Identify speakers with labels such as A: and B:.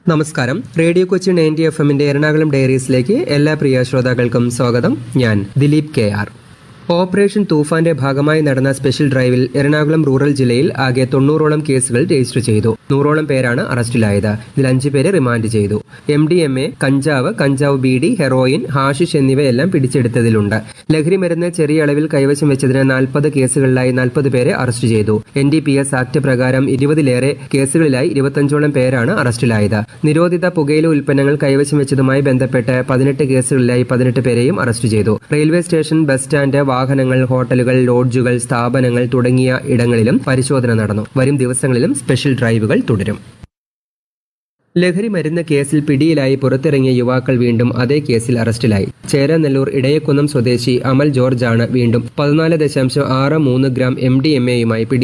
A: നമസ്കാരം radio Kochi ninety F എമ്മിന്റെ എറണാകുളം ഡയറീസിലേക്ക് എല്ലാ പ്രിയ ശ്രോതാക്കൾക്കും സ്വാഗതം ഞാൻ ദിലീപ് കെ ആർ ഓപ്പറേഷൻ തൂഫാന്റെ ഭാഗമായി നടന്ന സ്പെഷ്യൽ ഡ്രൈവിൽ എറണാകുളം റൂറൽ ജില്ലയിൽ ആകെ തൊണ്ണൂറോളം കേസുകൾ രജിസ്റ്റർ ചെയ്തു നൂറോളം പേരാണ് അറസ്റ്റിലായത് ഇതിൽ അഞ്ചു പേരെ റിമാൻഡ് ചെയ്തു എം ഡി എം എ കഞ്ചാവ് കഞ്ചാവ് ബീഡി ഹെറോയിൻ ഹാഷിഷ് എന്നിവയെല്ലാം പിടിച്ചെടുത്തതിലുണ്ട് ലഹരി മരുന്ന് ചെറിയ അളവിൽ കൈവശം വെച്ചതിന് നാൽപ്പത് കേസുകളിലായി നാൽപ്പത് പേരെ അറസ്റ്റ് ചെയ്തു N D P S act പ്രകാരം ഇരുപതിലേറെ കേസുകളിലായി ഇരുപത്തഞ്ചോളം പേരാണ് അറസ്റ്റിലായത് നിരോധിത പുകയില ഉൽപ്പന്നങ്ങൾ കൈവശം വെച്ചതുമായി ബന്ധപ്പെട്ട് പതിനെട്ട് കേസുകളിലായി പതിനെട്ട് പേരെയും അറസ്റ്റ് ചെയ്തു റെയിൽവേ സ്റ്റേഷൻ ബസ് സ്റ്റാൻഡ് വാഹനങ്ങൾ ഹോട്ടലുകൾ ലോഡ്ജുകൾ സ്ഥാപനങ്ങൾ തുടങ്ങിയ ഇടങ്ങളിലും പരിശോധന നടന്നു വരും ദിവസങ്ങളിലും സ്പെഷ്യൽ ഡ്രൈവുകൾ തുടരും ലഹരി മരുന്ന് കേസിൽ പിടിയിലായി പുറത്തിറങ്ങിയ യുവാക്കൾ വീണ്ടും അതേ കേസിൽ അറസ്റ്റിലായി ചേരാനെല്ലൂർ ഇടയക്കുന്നം സ്വദേശി അമൽ ജോർജാണ് വീണ്ടും പതിനാല് ദശാംശം ആറ് മൂന്ന് ഗ്രാം എം ഡി എം എയുമായി പിടി